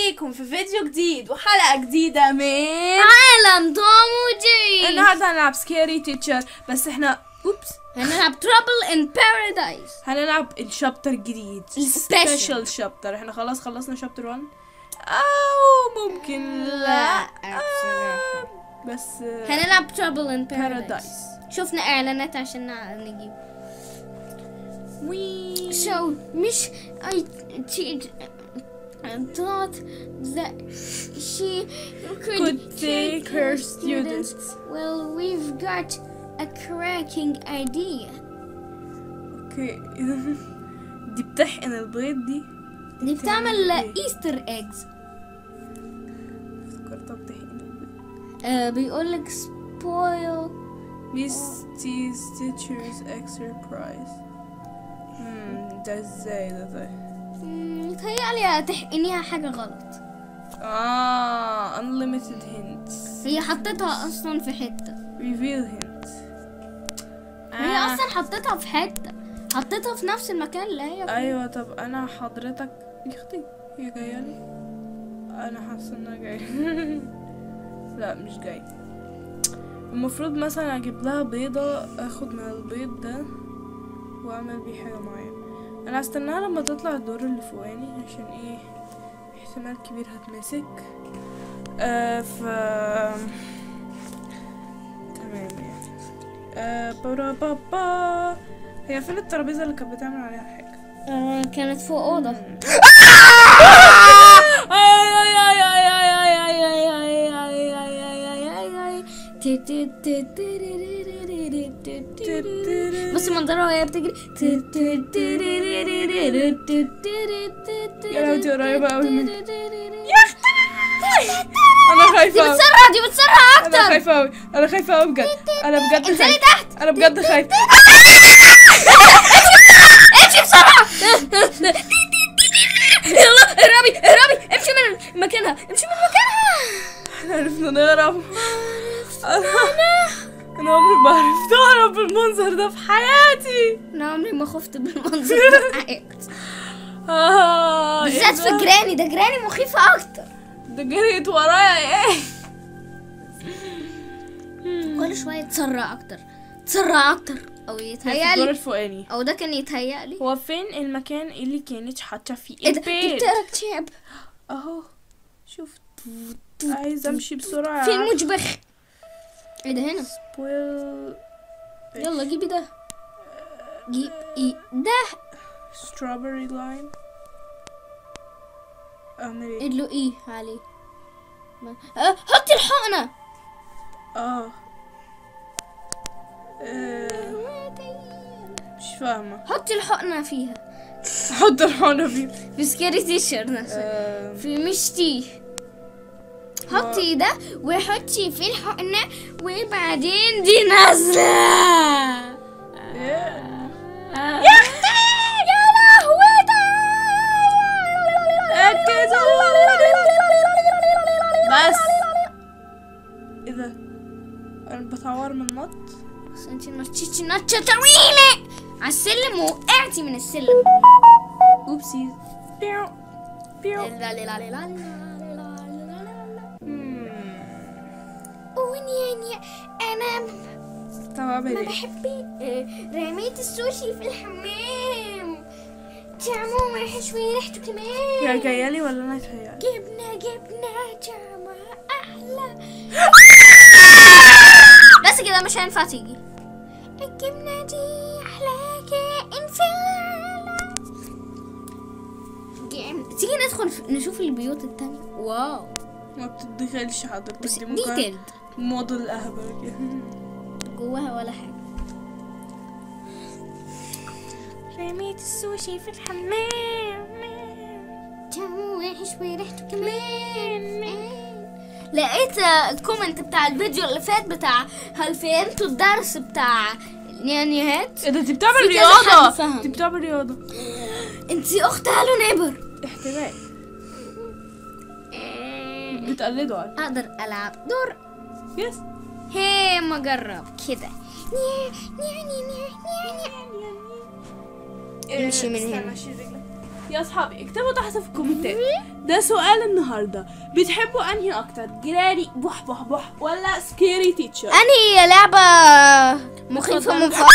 بيكم في فيديو جديد وحلقة جديدة من عالم توم وجيري النهاردة هنلعب سكيري تيتشر بس احنا اوبس هنلعب ترابل ان بارادايس هنلعب الشابتر الجديد السبيشال. سبيشال شابتر احنا خلاص خلصنا شابتر 1 او ممكن لا آه، بس هنلعب ترابل ان بارادايس بارادايس شفنا اعلانات عشان نع- نجيب وي So, مش I t- I thought that she could, Could take her students. Well, we've got a cracking idea. اوكي دي بتحقن البيض دي دي بتعمل إيه؟ ايستر ايجز افتكرتها بتحقن البيض آه بيقولك spoil Miss T's teacher's extra prize hmm ده ازاي ده طيب مم، متهيألي هتحقنيها حاجة غلط اه unlimited hints هي حطيتها اصلا في حتة reveal hint هي آه. اصلا حطيتها في حتة حطيتها في نفس المكان اللي هي فيه. ايوه طب انا حضرتك يا اختي هي جايه لي انا حاسه انها جايه لا مش جاي المفروض مثلا اجيب لها بيضه اخد من البيض ده واعمل بيه حاجه معينه انا هستناها لما تطلع الدور اللي فوقاني عشان ايه احتمال كبير هتمسك آه ف تمام يعني آه برا بابا هي فين الترابيزه اللي كانت بتعمل عليها حاجه آه كانت فوق أوضة بص منظرها وهي بتجري يا لهوي دي قريبة أوي مني. انا خايفه دي أوي. بتسرع دي بتسرع انا اكتر خايفه قوي انا خايفه قوي بجد انا بجد انزلي خايفه تحت انا بجد خايفه امشي بسرعة يلا اهربي اهربي امشي من مكانها امشي من مكانها احنا عرفنا نهرب انا انا عمري ما عرفت اهرب بالمنظر ده في حياتي انا عمري ما خفت بالمنظر ده في حياتي. آه بالذات في جراني ده جراني مخيفة اكتر ده جريت ورايا ايه كل شوية تسرع اكتر تسرع اكتر او هي في الدور يتهيألي الفوقاني او ده كان يتهيألي هو فين المكان اللي كانت حاطه فيه ايه ده دي البيت بتقرا كتاب اهو شوف عايزه امشي بسرعه في المجبخ ايه ده هنا سبويل يلا جيبي ده جيب ايه ده strawberry lime اعمل ايه ادلو ايه عليه ما- آه، حطي الحقنة اه آه، مش فاهمة حطي الحقنة فيها حط الحونة فيه في سكيري تيشر نفسه آه، في مشتي حطي ده وحطي في الحقنة وبعدين دي نازلة إيه؟ يا اختي يا لهوتي بس ايه ده انا بتعور من النط بس انتي نطيتي نطة طويلة على السلم وقعتي من السلم اوبسي بيو بيو لا لا لا لا لا مم. ونياني انا طب اعمل ما ايه بحب آه، رميت السوشي في الحمام طعمه وحش وريحته هي كمان جايالي ولا انا اتهيألي جبنة جبنة طعمها أحلى بس كده مش هينفع تيجي الجبنة دي أحلى كائن في العالم جامد. تيجي ندخل في- نشوف البيوت التانية واو ما بتدخلش حضرتك بس دي ممكن ديتيلد موديل اهبل كده جواها ولا حاجة رميت السوشي في الحمام طعمه وحش وريحته كمان لقيت الكومنت بتاع الفيديو اللي فات بتاع هل فهمتوا الدرس بتاع النيانيهات ايه ده دي بتعمل في كذا حد رياضة فهم. دي بتعمل رياضة انتي اخت هالو نيبر احتمال بتقلدوا على اقدر العب دور يس هي ما جرب كده نيا نيا نيا نيا نيا نيا. امشي من هنا. يا اصحابي اكتبوا تحت في الكومنتات ده سؤال النهارده بتحبوا انهي اكتر جراري بح بح بح ولا سكيري تيتشر انهي لعبة مخيفة من اتفضل.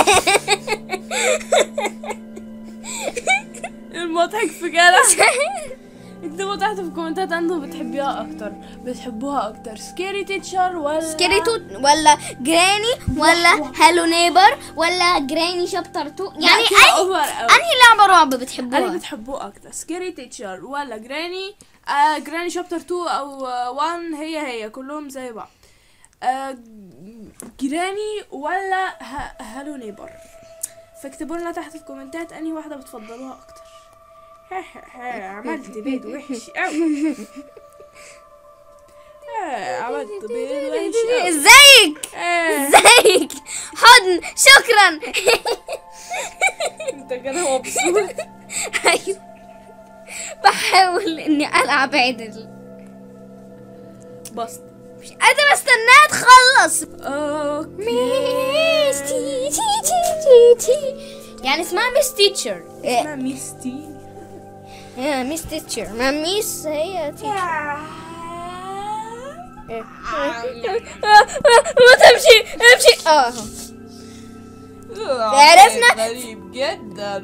المضحك في كده اكتبوا تحت في الكومنتات انتوا بتحبيها اكتر بتحبوها اكتر سكيري تيتشر ولا سكيري توت ولا جراني ولا هالو نيبر ولا جراني شابتر 2 يعني يعني اي اوفر قوي انهي لعبة رعب اللي بتحبوها بتحبوه اكتر سكيري تيتشر ولا جراني آه جراني شابتر 2 او 1 هي هي كلهم زي بعض آه جراني ولا ه- هالو نيبر فاكتبوا لنا تحت في الكومنتات انهي واحده بتفضلوها اكتر عملت بيض وحش قوي عملت بيض وحش قوي ازيك آه، ازيك حضن شكرا انت كده مبسوط ايوه بحاول اني العب عدل بس مش قادرة استناها تخلص اوكي ميس تي تي تي تي تي يعني اسمها ميس تيتشر اسمها ميستي يا ميس تيتشر ما ميس هي تيتشر ما تمشي امشي اه أهو. عرفنا؟ غريب جدا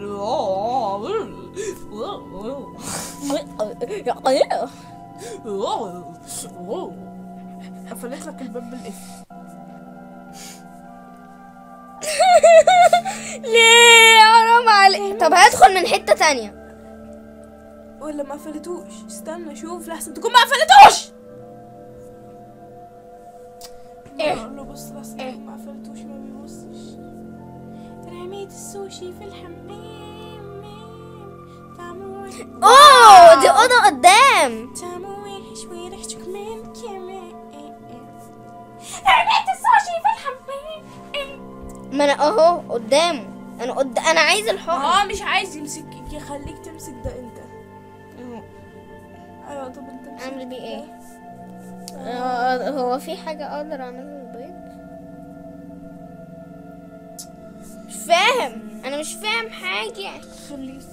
قفلت لك الباب بالقفل ليه حرام عليك طب هدخل من حتة تانية ولا ما قفلتوش استنى شوف لحسن تكون ما قفلتوش إيه؟ اقول له بص لحسن تكون ما قفلتوش ما بيبصش رميت السوشي في الحمام طعمه وحش اوه دي اوضة قدام طعمه وحش وريحته كمان كمان رميت السوشي في الحمام ما انا اهو قدامه انا قد... انا عايز الحقن اه مش عايز يمسك يخليك تمسك ده انت ايوه طب انت امسك اعمل بيه ايه آه، هو في حاجة اقدر اعملها البيض مش فاهم انا مش فاهم حاجة خليك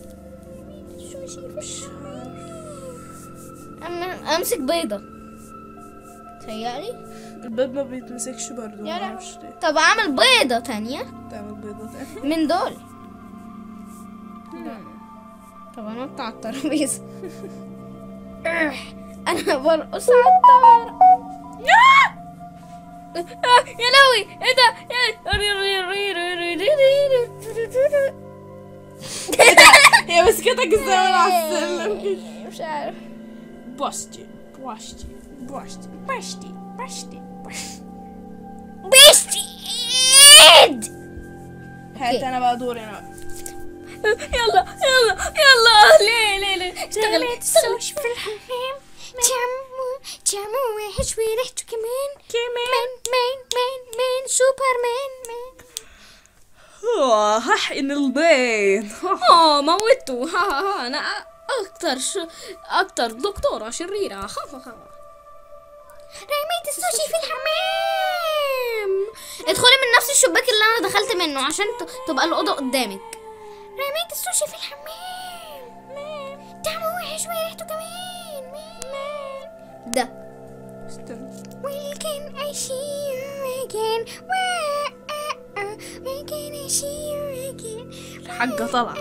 أما امسك بيضة تهيألي البيض ما بيتمسكش برضه يا معرفش ليه طب اعمل بيضة تانية تعمل بيضة تاني من دول طب انط على الترابيزة انا برقص على الترابيزة يا لوي ايه ده هي مسكتك ازاي وانا على السلم مش عارف بوشتي بوشتي بوشتي بوشتي بوشتي بيشتي ايد هات انا بقى دوري انا بقى يلا يلا يلا ليه ليه ليه اشتغل السوشي في الحمام جامو جامو وحش وريحته كمان كمان مان مان مان سوبرمان مان هحقن البيض اه موته ها ها ها انا اكتر شو اكتر دكتورة شريرة ها ها ها رميت السوشي في الحمام ادخلي من نفس الشباك اللي انا دخلت منه عشان ت- تبقى الاوضه قدامك رميت السوشي في الحمام طعمه وحش وريحته كمان ده استنى When can I see you again? Where when can I see you again? الحاجة طالعة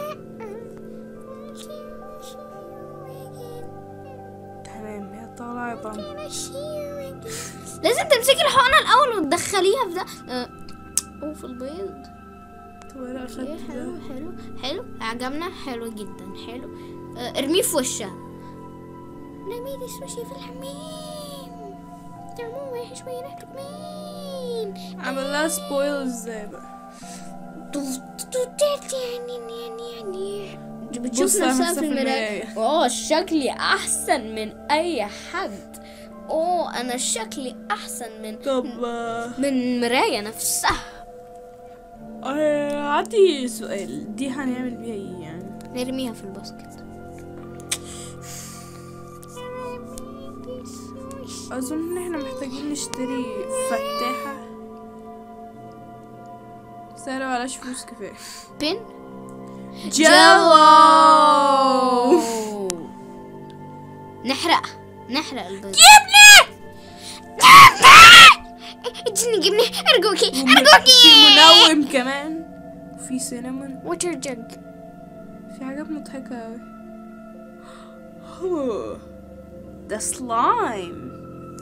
تمام يا طالعة يا طالعة لازم تمسكي الحقنة الأول وتدخليها في ده آه، وفي البيض طب انا اوكي، اخدت حلو ده حلو حلو عجبنا حلو جدا حلو آه، ارميه في وشها رميت السوشي في الحمام طعمه وحش وريحته كمان عمل لها سبويل ازاي بقى بتشوف بص على نفسها نفسها في في المراية المراية. اه شكلي احسن من اي حد اوه انا شكلي احسن من طب آه، من المراية نفسها آه، عندي سؤال دي هنعمل بيها ايه يعني نرميها في الباسكت اظن ان احنا محتاجين نشتري فتاحة سعرها بلاش فلوس كفاية بين جلو نحرقها نحرق البيض جبنة اديني جبني ارجوكي في ارجوكي منوم كمان وفي سينامون ووتر جج في حاجات مضحكة أوي هو ده سلايم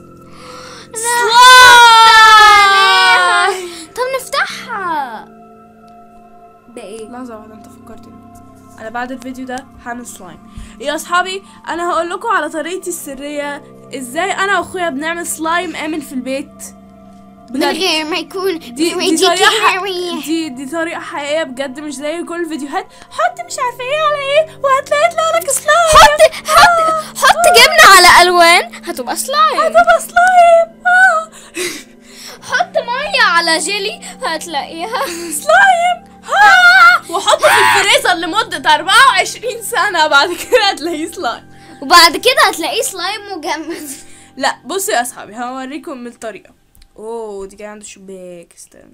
سلايم طب نفتحها بايه لحظة واحدة انت فكرتني انا بعد الفيديو ده هعمل سلايم يا اصحابي انا هقول لكم على طريقتي السرية ازاي انا واخويا بنعمل سلايم امن في البيت من غير ما يكون دي دي يديكي طريقة ح- هوية. دي دي طريقة حقيقية بجد مش زي كل الفيديوهات حط مش عارفة ايه على ايه وهتلاقي يطلع لك سلايم حط حط حط جبنة على الوان هتبقى سلايم هتبقى سلايم آه. حط مية على جيلي هتلاقيها سلايم آه. وحطه في الفريزر لمدة 24 سنة بعد كده هتلاقيه سلايم وبعد كده هتلاقيه سلايم مجمد لا بصوا يا اصحابي هوريكم الطريقة اوه دي جاية عند الشباك استنى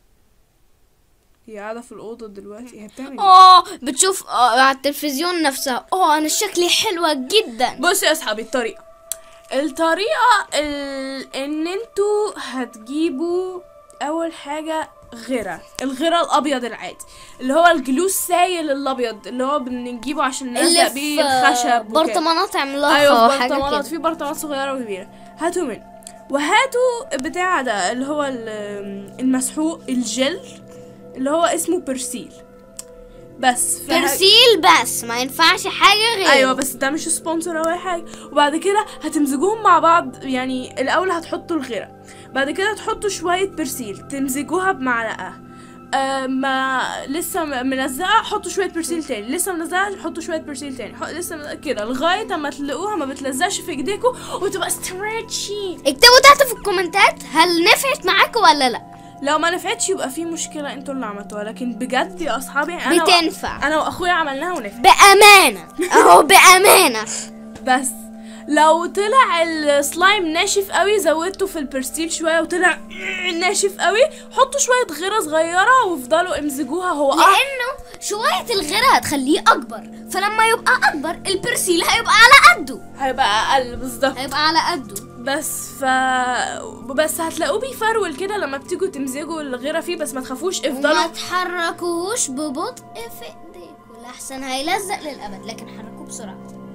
هي قاعدة في الأوضة دلوقتي هي بتعمل ايه؟ اه بتشوف آه، على التلفزيون نفسها اه انا شكلي حلوة جدا بصوا يا اصحابي الطريقة الطريقة ال... ان انتوا هتجيبوا اول حاجة غيرة الغيرة الابيض العادي اللي هو الجلوس سايل الابيض اللي هو بنجيبه عشان اللي نلزق في بيه الخشب وكده. برطمانات عملاقة ايوه في وحاجة برطمانات كده في برطمانات صغيره وكبيره هاتوا منه وهاتوا بتاع ده اللي هو ال- المسحوق الجل اللي هو اسمه برسيل بس فه- برسيل بس ما ينفعش حاجة غير ايوه بس ده مش سبونسر او اي حاجه وبعد كده هتمزجوهم مع بعض يعني الاول هتحطوا الغيره بعد كده تحطوا شويه برسيل تمزجوها بمعلقه آه ما لسه م- ملزقه حطوا شويه برسيل تاني لسه ملزقه حطوا شويه برسيل تاني حط لسه ملزقة كده لغايه اما تلاقوها ما بتلزقش في ايديكم وتبقى ستريتشي اكتبوا تحت في الكومنتات هل نفعت معاكم ولا لا لو ما نفعتش يبقى في مشكله انتوا اللي عملتوها لكن بجد يا اصحابي انا بتنفع انا واخويا عملناها ونفع بأمانة اهو بأمانة بس لو طلع السلايم ناشف قوي زودته في البرستيل شويه وطلع ناشف قوي حطوا شويه غيره صغيره وافضلوا امزجوها هو اه لانه شوية الغيرة هتخليه اكبر فلما يبقى اكبر البرسيل هيبقى على قده هيبقى اقل بالظبط هيبقى على قده بس ف بس هتلاقوه بيفرول كده لما بتيجوا تمزجوا الغيره فيه بس ما تخافوش وما افضلوا تحركوش ببطء في ايديكوا لحسن هيلزق للابد لكن حركوه بسرعة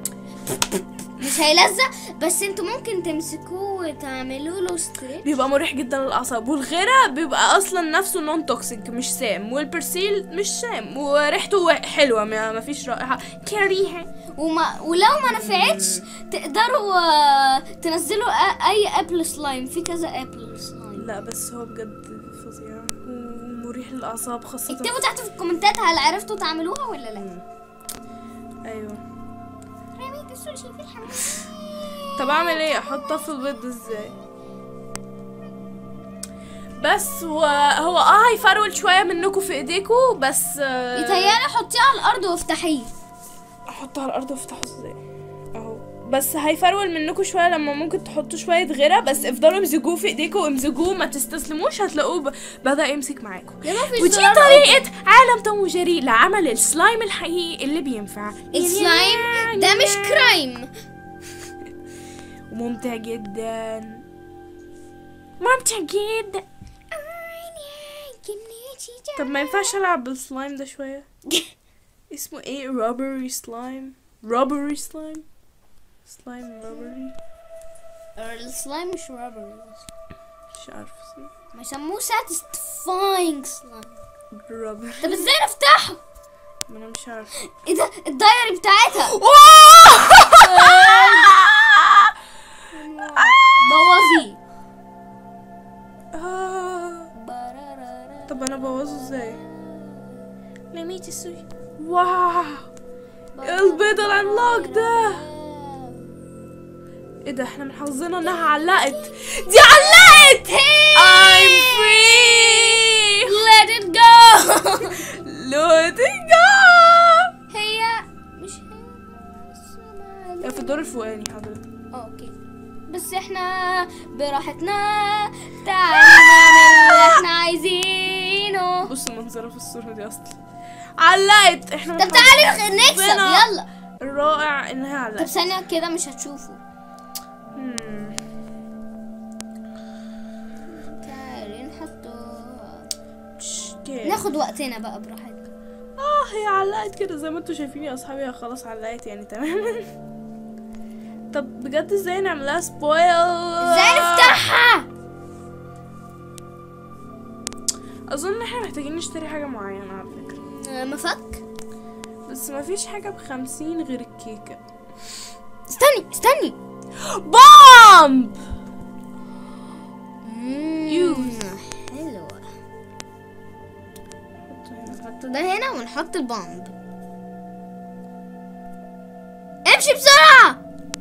مش هيلزق بس انتوا ممكن تمسكوه وتعملوا له ستريتش بيبقى مريح جدا للاعصاب والغيره بيبقى اصلا نفسه نون توكسيك مش سام والبرسيل مش سام وريحته حلوه ما ما فيش رائحه كريهه وما ولو ما نفعتش تقدروا آه، تنزلوا آ- اي ابل سلايم في كذا ابل سلايم لا بس هو بجد فظيع ومريح للاعصاب خاصه اكتبوا تحت في الكومنتات هل عرفتوا تعملوها ولا لا ايوه رميت السوشي في الحمام طب اعمل ايه احطها في البيض ازاي بس هو هو اه هيفرول شويه منكم في ايديكم بس آه، يتهيألي حطيه على الارض وافتحيه احطها على الارض وافتحه ازاي اهو بس هيفرول منكم شويه لما ممكن تحطوا شويه غيره بس افضلوا امزجوه في ايديكم وامزجوه ما تستسلموش هتلاقوه ب... بدا يمسك معاكم يا ما فيش ودي زرار طريقه عالم توم وجيري لعمل السلايم الحقيقي اللي بينفع السلايم ده مش كرايم وممتع جدا ممتع جدا طب ما ينفعش العب بالسلايم ده شويه اسمه ايه روبري سلايم روبري سلايم سلايم روبري السلايم مش رابر مش عارفه اسمه ما يسموه ساتيسفاينج سلايم روبري طب ازاي نفتحه ما انا مش عارفه ايه ده الدايري بتاعتها بوظيه آه. طب انا بوظه ازاي لميت السوشي واو البيضة العملاق ده ايه ده احنا من حظنا انها علقت دي علقت I'm free let it go let it go هي مش هي يا في الدور الفوقاني حضرتك اوكي بس احنا براحتنا تعالى نعمل اللي احنا عايزينه بص المنظرة في الصورة دي اصلا علقت احنا من طب تعالي حظنا. نكسب يلا الرائع انها علقت طب ثانية كده مش هتشوفه مم. تعالي نحطه كده. ناخد وقتنا بقى براحتنا اه هي علقت كده زي ما انتوا شايفين يا اصحابي هي خلاص علقت يعني تماما طب بجد ازاي نعملها سبويل ازاي نفتحها اظن ان احنا محتاجين نشتري حاجه معينه على فكره آه، مفك بس ما فيش حاجه بخمسين غير الكيكه استني استني بومب يوز حلوة نحط ده هنا ونحط البامب امشي بسرعة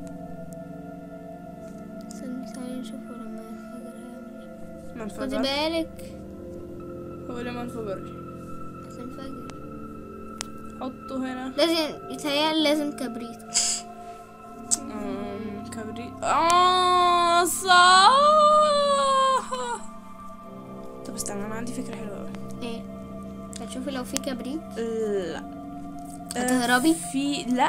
استني ثانية نشوف لما ينفجر هيعمل ما ايه خدي انفجر بالك هو ليه ما انفجرش هتنفجر حطه هنا لازم يتهيألي لازم كبريت أم، كبريت اه صح طب استنى انا عندي فكره حلوه قوي ايه هتشوفي لو في كبريت لا هتهربي؟ في لا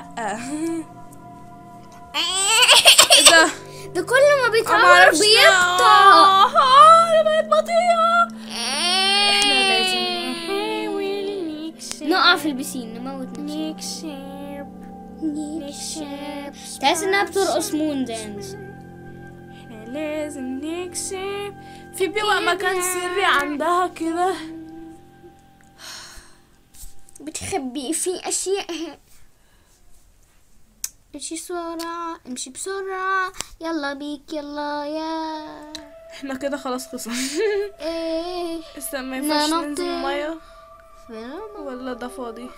ايه ده ده كل ما أنا بيتعور معرفش بيقطع آه، انا بقيت بطيئه احنا لازم نحاول نقع في البسين نموت نفسنا نكسب نكشف تحس انها بترقص مون دانس احنا لازم نكسب في بيبقى مكان سري عندها كده بتخبي في اشياء امشي بسرعة امشي بسرعة يلا بيك يلا يا احنا كده خلاص خلصنا ايه استنى ما لا ينفعش نطير. ننزل المية فين ولا ده فاضي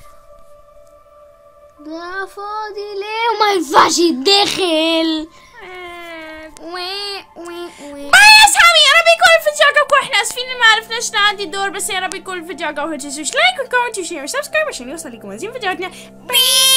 ده فاضي ليه وما ينفعش يتدخل وي وي وي باي يا اصحابي يا رب يكون الفيديو عجبكم احنا اسفين إن ما عرفناش نعدي الدور بس يا رب يكون الفيديو عجبكم ما تنسوش لايك وكومنت وشير وسبسكرايب عشان يوصل لكم مزيد فيديوهاتنا باي